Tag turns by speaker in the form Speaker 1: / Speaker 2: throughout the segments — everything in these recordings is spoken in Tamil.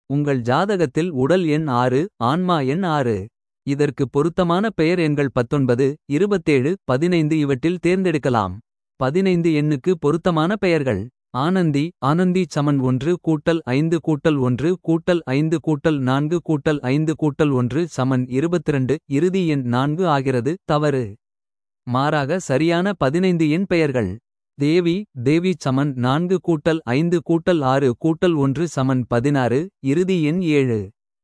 Speaker 1: உங்கள் ஜாதகத்தில் உடல் எண் ஆறு ஆன்மா எண் ஆறு இதற்கு பொருத்தமான பெயர் எண்கள் பத்தொன்பது இருபத்தேழு பதினைந்து இவற்றில் தேர்ந்தெடுக்கலாம் பதினைந்து எண்ணுக்கு பொருத்தமான பெயர்கள் ஆனந்தி ஆனந்தி சமன் ஒன்று கூட்டல் ஐந்து கூட்டல் ஒன்று கூட்டல் ஐந்து கூட்டல் நான்கு கூட்டல் ஐந்து கூட்டல் ஒன்று சமன் இருபத்திரண்டு இறுதி எண் நான்கு ஆகிறது தவறு மாறாக சரியான பதினைந்து எண் பெயர்கள் தேவி தேவி சமன் நான்கு கூட்டல் ஐந்து கூட்டல் ஆறு கூட்டல் ஒன்று சமன் பதினாறு இறுதி எண் ஏழு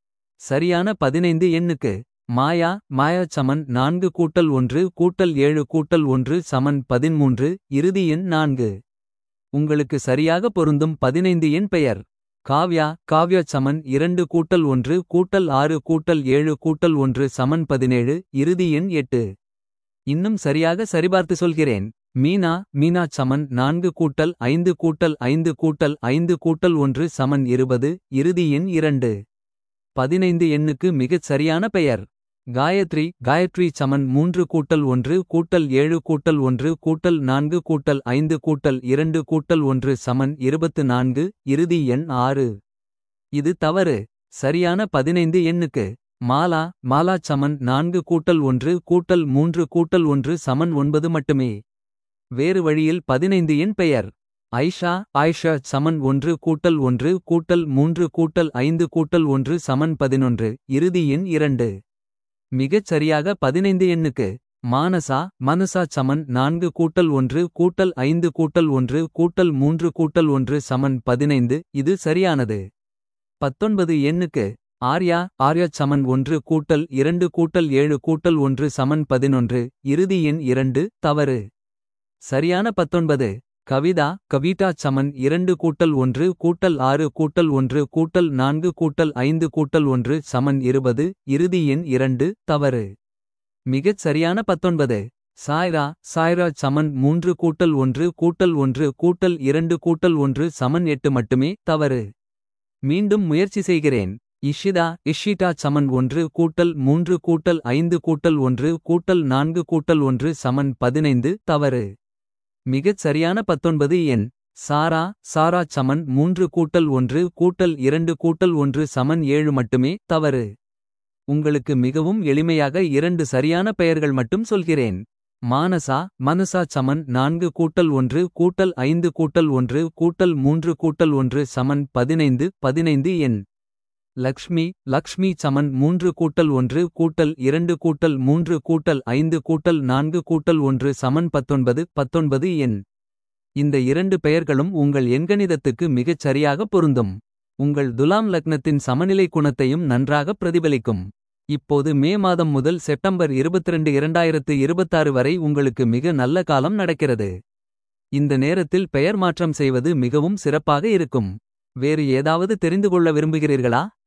Speaker 1: சரியான பதினைந்து எண்ணுக்கு மாயா மாயா சமன் நான்கு கூட்டல் ஒன்று கூட்டல் ஏழு கூட்டல் ஒன்று சமன் பதின்மூன்று இறுதி எண் நான்கு உங்களுக்கு சரியாக பொருந்தும் பதினைந்து எண் பெயர் காவ்யா காவ்யா சமன் இரண்டு கூட்டல் ஒன்று கூட்டல் ஆறு கூட்டல் ஏழு கூட்டல் ஒன்று சமன் பதினேழு இறுதி எண் எட்டு இன்னும் சரியாக சரிபார்த்து சொல்கிறேன் மீனா மீனா சமன் நான்கு கூட்டல் ஐந்து கூட்டல் ஐந்து கூட்டல் ஐந்து கூட்டல் ஒன்று சமன் இருபது இறுதி எண் இரண்டு பதினைந்து எண்ணுக்கு மிகச் சரியான பெயர் காயத்ரி காயத்ரி சமன் மூன்று கூட்டல் ஒன்று கூட்டல் ஏழு கூட்டல் ஒன்று கூட்டல் நான்கு கூட்டல் ஐந்து கூட்டல் இரண்டு கூட்டல் ஒன்று சமன் இருபத்து நான்கு இறுதி எண் ஆறு இது தவறு சரியான பதினைந்து எண்ணுக்கு மாலா மாலா சமன் நான்கு கூட்டல் ஒன்று கூட்டல் மூன்று கூட்டல் ஒன்று சமன் ஒன்பது மட்டுமே வேறு வழியில் பதினைந்து எண் பெயர் ஐஷா ஆயிஷா சமன் ஒன்று கூட்டல் ஒன்று கூட்டல் மூன்று கூட்டல் ஐந்து கூட்டல் ஒன்று சமன் பதினொன்று இறுதி எண் இரண்டு மிகச் சரியாக பதினைந்து எண்ணுக்கு மானசா மனசா சமன் நான்கு கூட்டல் ஒன்று கூட்டல் ஐந்து கூட்டல் ஒன்று கூட்டல் மூன்று கூட்டல் ஒன்று சமன் பதினைந்து இது சரியானது பத்தொன்பது எண்ணுக்கு ஆர்யா ஆர்யா சமன் ஒன்று கூட்டல் இரண்டு கூட்டல் ஏழு கூட்டல் ஒன்று சமன் பதினொன்று இறுதி எண் இரண்டு தவறு சரியான பத்தொன்பது கவிதா கவிதா சமன் இரண்டு கூட்டல் ஒன்று கூட்டல் ஆறு கூட்டல் ஒன்று கூட்டல் நான்கு கூட்டல் ஐந்து கூட்டல் ஒன்று சமன் இருபது இறுதி எண் இரண்டு தவறு மிகச் சரியான பத்தொன்பது சாய்ரா சாய்ரா சமன் மூன்று கூட்டல் ஒன்று கூட்டல் ஒன்று கூட்டல் இரண்டு கூட்டல் ஒன்று சமன் எட்டு மட்டுமே தவறு மீண்டும் முயற்சி செய்கிறேன் இஷிதா இஷிதா சமன் ஒன்று கூட்டல் மூன்று கூட்டல் ஐந்து கூட்டல் ஒன்று கூட்டல் நான்கு கூட்டல் ஒன்று சமன் பதினைந்து தவறு மிகச் சரியான பத்தொன்பது எண் சாரா சாரா சமன் மூன்று கூட்டல் ஒன்று கூட்டல் இரண்டு கூட்டல் ஒன்று சமன் ஏழு மட்டுமே தவறு உங்களுக்கு மிகவும் எளிமையாக இரண்டு சரியான பெயர்கள் மட்டும் சொல்கிறேன் மானசா மனசா சமன் நான்கு கூட்டல் ஒன்று கூட்டல் ஐந்து கூட்டல் ஒன்று கூட்டல் மூன்று கூட்டல் ஒன்று சமன் பதினைந்து பதினைந்து எண் லக்ஷ்மி லக்ஷ்மி சமன் மூன்று கூட்டல் ஒன்று கூட்டல் இரண்டு கூட்டல் மூன்று கூட்டல் ஐந்து கூட்டல் நான்கு கூட்டல் ஒன்று சமன் பத்தொன்பது பத்தொன்பது எண் இந்த இரண்டு பெயர்களும் உங்கள் எண்கணிதத்துக்கு மிகச் சரியாக பொருந்தும் உங்கள் துலாம் லக்னத்தின் சமநிலை குணத்தையும் நன்றாக பிரதிபலிக்கும் இப்போது மே மாதம் முதல் செப்டம்பர் 22 இரண்டாயிரத்து இருபத்தாறு வரை உங்களுக்கு மிக நல்ல காலம் நடக்கிறது இந்த நேரத்தில் பெயர் மாற்றம் செய்வது மிகவும் சிறப்பாக இருக்கும் வேறு ஏதாவது தெரிந்து கொள்ள விரும்புகிறீர்களா